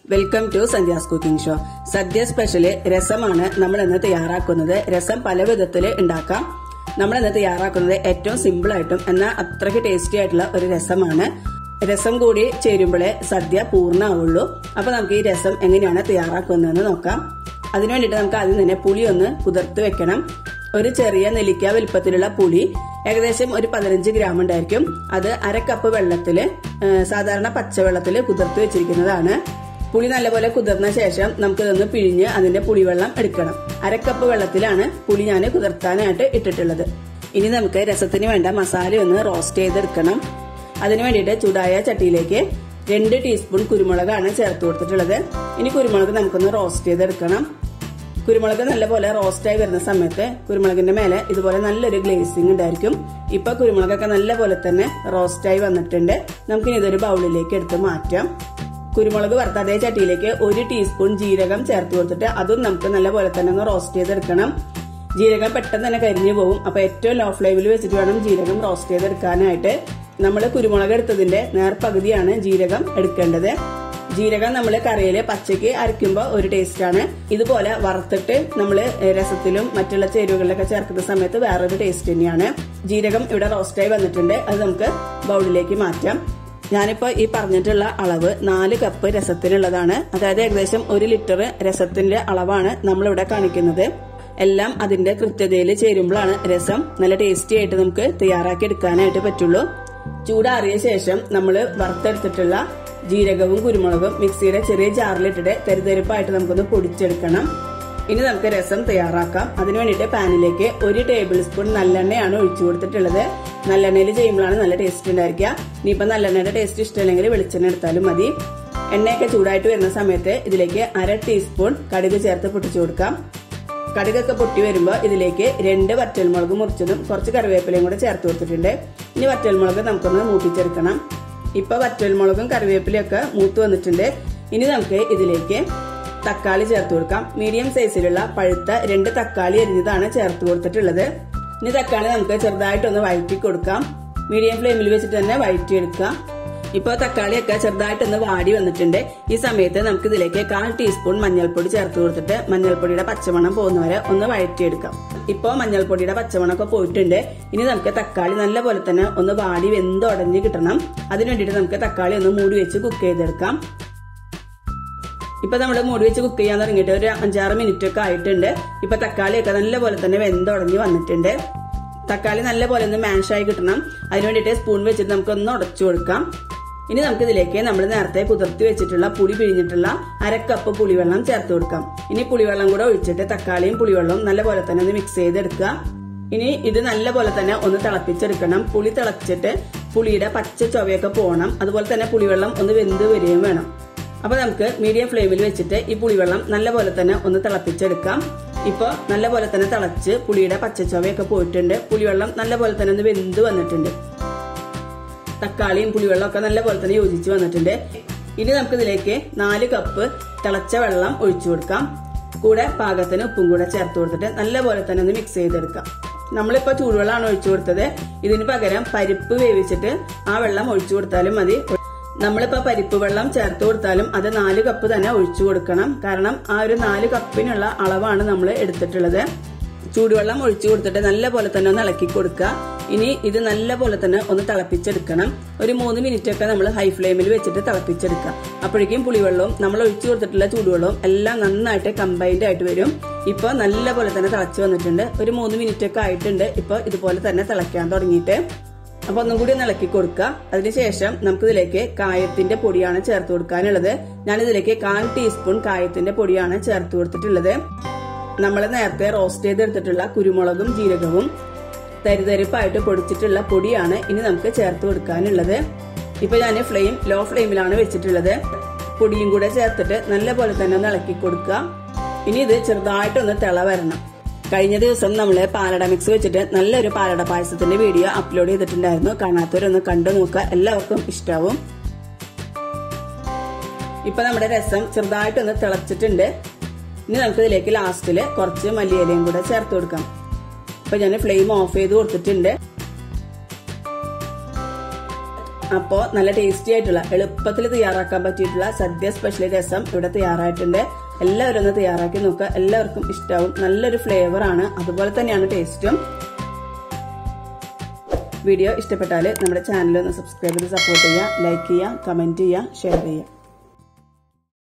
welcome to Sandhya's cooking show sadya special രസമാണ് നമ്മൾ ഇന്ന് തയ്യാറാക്കുന്നത് രസം പല വിധത്തിൽ ഉണ്ടാക്കാം നമ്മൾ ഇന്ന് തയ്യാറാക്കുന്നത് ഏറ്റവും സിമ്പിൾ ആയിട്ടും എന്നാൽ അത്രയ്ക്ക് ടേസ്റ്റി ആയിട്ടുള്ള ഒരു രസമാണ് രസം കൂടി ചേരുമ്പോഴേ സദ്യ പൂർണ്ണമാവുള്ളൂ അപ്പൊ നമുക്ക് ഈ രസം എങ്ങനെയാണ് തയ്യാറാക്കുന്നതെന്ന് നോക്കാം അതിനു വേണ്ടിയിട്ട് നമുക്ക് ആദ്യം തന്നെ പുളി ഒന്ന് കുതിർത്ത് വെക്കണം ഒരു ചെറിയ നെല്ലിക്ക വലുപ്പത്തിലുള്ള പുളി ഏകദേശം ഒരു പതിനഞ്ച് ഗ്രാം ഉണ്ടായിരിക്കും അത് അര കപ്പ് വെള്ളത്തില് ഏഹ്, സാധാരണ പച്ചവെള്ളത്തിൽ കുതിർത്ത് വെച്ചിരിക്കുന്നതാണ് പുളി നല്ലപോലെ കുതിർന്ന ശേഷം നമുക്ക് ഇതൊന്ന് പിഴിഞ്ഞ് അതിന്റെ പുളിവെള്ളം എടുക്കണം അര കപ്പ് വെള്ളത്തിലാണ് പുളി ഞാൻ കുതിർത്താനായിട്ട് ഇട്ടിട്ടുള്ളത് ഇനി നമുക്ക് രസത്തിന് വേണ്ട മസാല ഒന്ന് റോസ്റ്റ് ചെയ്തെടുക്കണം അതിനു വേണ്ടിയിട്ട് ചൂടായ ചട്ടിയിലേക്ക് രണ്ട് ടീസ്പൂൺ കുരുമുളകാണ് ചേർത്ത് കൊടുത്തിട്ടുള്ളത് ഇനി കുരുമുളക് നമുക്കൊന്ന് റോസ്റ്റ് ചെയ്തെടുക്കണം കുരുമുളക് നല്ലപോലെ റോസ്റ്റായി വരുന്ന സമയത്ത് കുരുമുളകിന്റെ മേലെ ഇതുപോലെ നല്ലൊരു ഗ്ലേസിംഗ് ഉണ്ടായിരിക്കും ഇപ്പൊ കുരുമുളകൊക്കെ നല്ലപോലെ തന്നെ റോസ്റ്റായി വന്നിട്ടുണ്ട് നമുക്കിനി ഇതൊരു ബൗളിലേക്ക് എടുത്ത് മാറ്റാം കുരുമുളക് വറുത്ത അതേ ചട്ടിയിലേക്ക് ഒരു ടീസ്പൂൺ ജീരകം ചേർത്ത് കൊടുത്തിട്ട് അതും നമുക്ക് നല്ലപോലെ തന്നെ ഒന്ന് റോസ്റ്റ് ചെയ്തെടുക്കണം ജീരകം പെട്ടെന്ന് തന്നെ കരിഞ്ഞു പോകും അപ്പൊ ഏറ്റവും ലോ ഫ്ലെയിമിൽ വെച്ചിട്ട് വേണം ജീരകം റോസ്റ്റ് ചെയ്തെടുക്കാനായിട്ട് നമ്മൾ കുരുമുളക് എടുത്തതിന്റെ നേർപകുതിയാണ് ജീരകം എടുക്കേണ്ടത് ജീരകം നമ്മൾ കറിയില് പച്ചയ്ക്ക് അരയ്ക്കുമ്പോൾ ഒരു ടേസ്റ്റ് ആണ് ഇതുപോലെ വറുത്തിട്ട് നമ്മൾ രസത്തിലും മറ്റുള്ള ചേരുവകളിലൊക്കെ ചേർക്കുന്ന സമയത്ത് വേറൊരു ടേസ്റ്റ് തന്നെയാണ് ജീരകം ഇവിടെ റോസ്റ്റായി വന്നിട്ടുണ്ട് അത് നമുക്ക് ബൗളിലേക്ക് മാറ്റാം ഞാനിപ്പോ ഈ പറഞ്ഞിട്ടുള്ള അളവ് നാല് കപ്പ് രസത്തിനുള്ളതാണ് അതായത് ഏകദേശം ഒരു ലിറ്റർ രസത്തിന്റെ അളവാണ് നമ്മളിവിടെ കാണിക്കുന്നത് എല്ലാം അതിന്റെ കൃത്യതയിൽ ചേരുമ്പോഴാണ് രസം നല്ല ടേസ്റ്റി ആയിട്ട് നമുക്ക് തയ്യാറാക്കി എടുക്കാനായിട്ട് പറ്റുള്ളൂ ചൂടാറിയ ശേഷം നമ്മൾ വറുത്തെടുത്തിട്ടുള്ള ജീരകവും കുരുമുളകും മിക്സിയുടെ ചെറിയ ജാറിലിട്ടിട്ട് തെരുതെരുപ്പായിട്ട് നമുക്കൊന്ന് പൊടിച്ചെടുക്കണം ഇനി നമുക്ക് രസം തയ്യാറാക്കാം അതിനു വേണ്ടിയിട്ട് പാനിലേക്ക് ഒരു ടേബിൾ സ്പൂൺ നല്ലെണ്ണയാണ് ഒഴിച്ചു കൊടുത്തിട്ടുള്ളത് നല്ലെണ്ണയിൽ ചെയ്യുമ്പോഴാണ് നല്ല ടേസ്റ്റ് ഉണ്ടായിരിക്കുക ഇനിയിപ്പോൾ നല്ലെണ്ണയുടെ ടേസ്റ്റ് ഇഷ്ടമില്ലെങ്കിൽ വെളിച്ചെണ്ണ എടുത്താലും മതി എണ്ണയൊക്കെ ചൂടായിട്ട് വരുന്ന സമയത്ത് ഇതിലേക്ക് അര ടീസ്പൂൺ കടുക് ചേർത്ത് പൊട്ടിച്ചു കൊടുക്കാം കടുകൊക്കെ പൊട്ടി വരുമ്പോൾ ഇതിലേക്ക് രണ്ട് വറ്റൽമുളക് മുറിച്ചതും കുറച്ച് കറിവേപ്പിലയും കൂടെ ചേർത്ത് കൊടുത്തിട്ടുണ്ട് ഇനി വറ്റൽമുളക് നമുക്കൊന്ന് മൂപ്പിച്ചെടുക്കണം ഇപ്പൊ വറ്റൽമുളകും കറിവേപ്പിലയും ഒക്കെ മൂത്ത് വന്നിട്ടുണ്ട് ഇനി നമുക്ക് ഇതിലേക്ക് തക്കാളി ചേർത്ത് കൊടുക്കാം മീഡിയം സൈസിലുള്ള പഴുത്ത രണ്ട് തക്കാളി അരിഞ്ഞതാണ് ചേർത്ത് കൊടുത്തിട്ടുള്ളത് ഇനി തക്കാളി നമുക്ക് ചെറുതായിട്ടൊന്ന് വഴറ്റി കൊടുക്കാം മീഡിയം ഫ്ലെയിമിൽ വെച്ചിട്ട് തന്നെ വഴറ്റി എടുക്കാം ഇപ്പോൾ തക്കാളിയൊക്കെ ചെറുതായിട്ടൊന്ന് വാടി വന്നിട്ടുണ്ട് ഈ സമയത്ത് നമുക്ക് ഇതിലേക്ക് കാൽ ടീസ്പൂൺ മഞ്ഞൾപ്പൊടി ചേർത്ത് കൊടുത്തിട്ട് മഞ്ഞൾപ്പൊടിയുടെ പച്ചമണം പോകുന്നവരെ ഒന്ന് വഴറ്റിയെടുക്കാം ഇപ്പോൾ മഞ്ഞൾപ്പൊടിയുടെ പച്ചമണമൊക്കെ പോയിട്ടുണ്ട് ഇനി നമുക്ക് തക്കാളി നല്ലപോലെ തന്നെ ഒന്ന് വാടി വെന്തുടഞ്ഞ് കിട്ടണം അതിനു വേണ്ടിയിട്ട് നമുക്ക് തക്കാളി ഒന്ന് മൂടി വെച്ച് കുക്ക് ചെയ്തെടുക്കാം ഇപ്പൊ നമ്മൾ മൂടി വെച്ച് കുക്ക് ചെയ്യാൻ തുടങ്ങിയിട്ട് ഒരു അഞ്ചാറ് മിനിറ്റ് ഒക്കെ ആയിട്ടുണ്ട് ഇപ്പൊ തക്കാളിയൊക്കെ നല്ലപോലെ തന്നെ വെന്തുടഞ്ഞ് വന്നിട്ടുണ്ട് തക്കാളി നല്ലപോലെ ഒന്ന് മാഷായി കിട്ടണം അതിന് വേണ്ടിയിട്ട് സ്പൂൺ വെച്ചിട്ട് നമുക്ക് ഒന്ന് ഉടച്ചു കൊടുക്കാം ഇനി നമുക്ക് ഇതിലേക്ക് നമ്മൾ നേരത്തെ കുതിർത്തി വെച്ചിട്ടുള്ള പുളി പിഴിഞ്ഞിട്ടുള്ള അരക്കപ്പ് പുളിവെള്ളം ചേർത്ത് കൊടുക്കാം ഇനി പുളിവെള്ളം കൂടെ ഒഴിച്ചിട്ട് തക്കാളിയും പുളിവെള്ളവും നല്ലപോലെ തന്നെ ഒന്ന് മിക്സ് ചെയ്തെടുക്കുക ഇനി ഇത് നല്ലപോലെ തന്നെ ഒന്ന് തിളപ്പിച്ചെടുക്കണം പുളി തിളച്ചിട്ട് പുളിയുടെ പച്ച ചൊവയൊക്കെ പോകണം അതുപോലെ തന്നെ പുളിവെള്ളം ഒന്ന് വെന്ത് വരികയും വേണം അപ്പൊ നമുക്ക് മീഡിയം ഫ്ലെയിമിൽ വെച്ചിട്ട് ഈ പുളിവെള്ളം നല്ലപോലെ തന്നെ ഒന്ന് തിളപ്പിച്ചെടുക്കാം ഇപ്പൊ നല്ലപോലെ തന്നെ തിളച്ച് പുളിയുടെ പച്ചച്ചവയൊക്കെ പോയിട്ടുണ്ട് പുളിവെള്ളം നല്ലപോലെ തന്നെ ഒന്ന് വെന്ത് വന്നിട്ടുണ്ട് തക്കാളിയും പുളിവെള്ളം ഒക്കെ നല്ലപോലെ തന്നെ യോജിച്ച് വന്നിട്ടുണ്ട് ഇനി നമുക്ക് ഇതിലേക്ക് നാല് കപ്പ് തിളച്ച വെള്ളം ഒഴിച്ചു കൊടുക്കാം കൂടെ പാകത്തിന് ഉപ്പും കൂടെ ചേർത്ത് കൊടുത്തിട്ട് നല്ലപോലെ തന്നെ ഒന്ന് മിക്സ് ചെയ്തെടുക്കാം നമ്മളിപ്പോ ചൂടുവെള്ളമാണ് ഒഴിച്ചു കൊടുത്തത് ഇതിന് പകരം പരിപ്പ് വേവിച്ചിട്ട് ആ വെള്ളം ഒഴിച്ചു കൊടുത്താലും മതി നമ്മളിപ്പോ പരിപ്പ് വെള്ളം ചേർത്ത് കൊടുത്താലും അത് നാല് കപ്പ് തന്നെ ഒഴിച്ചു കൊടുക്കണം കാരണം ആ ഒരു നാല് കപ്പിനുള്ള അളവാണ് നമ്മൾ എടുത്തിട്ടുള്ളത് ചൂടുവെള്ളം ഒഴിച്ചു കൊടുത്തിട്ട് നല്ല പോലെ തന്നെ ഒന്ന് ഇളക്കി കൊടുക്കുക ഇനി ഇത് നല്ല പോലെ തന്നെ ഒന്ന് തിളപ്പിച്ചെടുക്കണം ഒരു മൂന്ന് മിനിറ്റ് ഒക്കെ നമ്മൾ ഹൈ ഫ്ലെയിമിൽ വെച്ചിട്ട് തിളപ്പിച്ചെടുക്കുക അപ്പോഴേക്കും പുളിവെള്ളവും നമ്മൾ ഒഴിച്ചു കൊടുത്തിട്ടുള്ള ചൂടുവെള്ളവും എല്ലാം നന്നായിട്ട് കമ്പൈൻഡ് ആയിട്ട് വരും ഇപ്പൊ നല്ല പോലെ തന്നെ തിളച്ച് വന്നിട്ടുണ്ട് ഒരു മൂന്ന് മിനിറ്റ് ഒക്കെ ആയിട്ടുണ്ട് ഇപ്പൊ ഇതുപോലെ തന്നെ തിളയ്ക്കാൻ തുടങ്ങിയിട്ട് അപ്പൊ ഒന്നും കൂടി ഒന്ന് ഇളക്കി കൊടുക്കുക അതിനുശേഷം നമുക്ക് ഇതിലേക്ക് കായത്തിന്റെ പൊടിയാണ് ചേർത്ത് കൊടുക്കാനുള്ളത് ഞാൻ ഇതിലേക്ക് കാൽ ടീസ്പൂൺ കായത്തിന്റെ പൊടിയാണ് ചേർത്ത് കൊടുത്തിട്ടുള്ളത് നമ്മൾ നേരത്തെ റോസ്റ്റ് ചെയ്തെടുത്തിട്ടുള്ള കുരുമുളകും ജീരകവും തരിതരിപ്പായിട്ട് പൊടിച്ചിട്ടുള്ള പൊടിയാണ് ഇനി നമുക്ക് ചേർത്ത് കൊടുക്കാനുള്ളത് ഇപ്പൊ ഞാൻ ഫ്ലെയിം ലോ ഫ്ലെയിമിലാണ് വെച്ചിട്ടുള്ളത് പൊടിയും കൂടെ ചേർത്തിട്ട് നല്ല പോലെ തന്നെ ഒന്ന് ഇളക്കി കൊടുക്കുക ഇനി ഇത് ചെറുതായിട്ടൊന്ന് തിള വരണം കഴിഞ്ഞ ദിവസം നമ്മൾ പാലട മിക്സ് വെച്ചിട്ട് നല്ലൊരു പാലട പായസത്തിന്റെ വീഡിയോ അപ്ലോഡ് ചെയ്തിട്ടുണ്ടായിരുന്നു കാണാത്തവരൊന്ന് കണ്ടു നോക്കുക എല്ലാവർക്കും ഇഷ്ടാവും ഇപ്പൊ നമ്മുടെ രസം ചെറുതായിട്ടൊന്ന് തിളച്ചിട്ടുണ്ട് ഇനി നമുക്ക് ഇതിലേക്ക് ലാസ്റ്റില് കുറച്ച് മല്ലിയിലയും കൂടെ ചേർത്ത് കൊടുക്കാം ഇപ്പൊ ഞാൻ ഫ്ലെയിം ഓഫ് ചെയ്ത് കൊടുത്തിട്ടുണ്ട് അപ്പോൾ നല്ല ടേസ്റ്റി ആയിട്ടുള്ള എളുപ്പത്തിൽ തയ്യാറാക്കാൻ പറ്റിയിട്ടുള്ള സദ്യ സ്പെഷ്യൽ രസം ഇവിടെ തയ്യാറായിട്ടുണ്ട് എല്ലാവരും ഒന്ന് തയ്യാറാക്കി നോക്കുക എല്ലാവർക്കും ഇഷ്ടാവും നല്ലൊരു ഫ്ലേവർ ആണ് അതുപോലെ തന്നെയാണ് ടേസ്റ്റും വീഡിയോ ഇഷ്ടപ്പെട്ടാൽ നമ്മുടെ ചാനൽ ഒന്ന് സബ്സ്ക്രൈബ് ചെയ്ത് സപ്പോർട്ട് ചെയ്യുക ലൈക്ക് ചെയ്യുക കമന്റ് ചെയ്യുക ഷെയർ ചെയ്യുക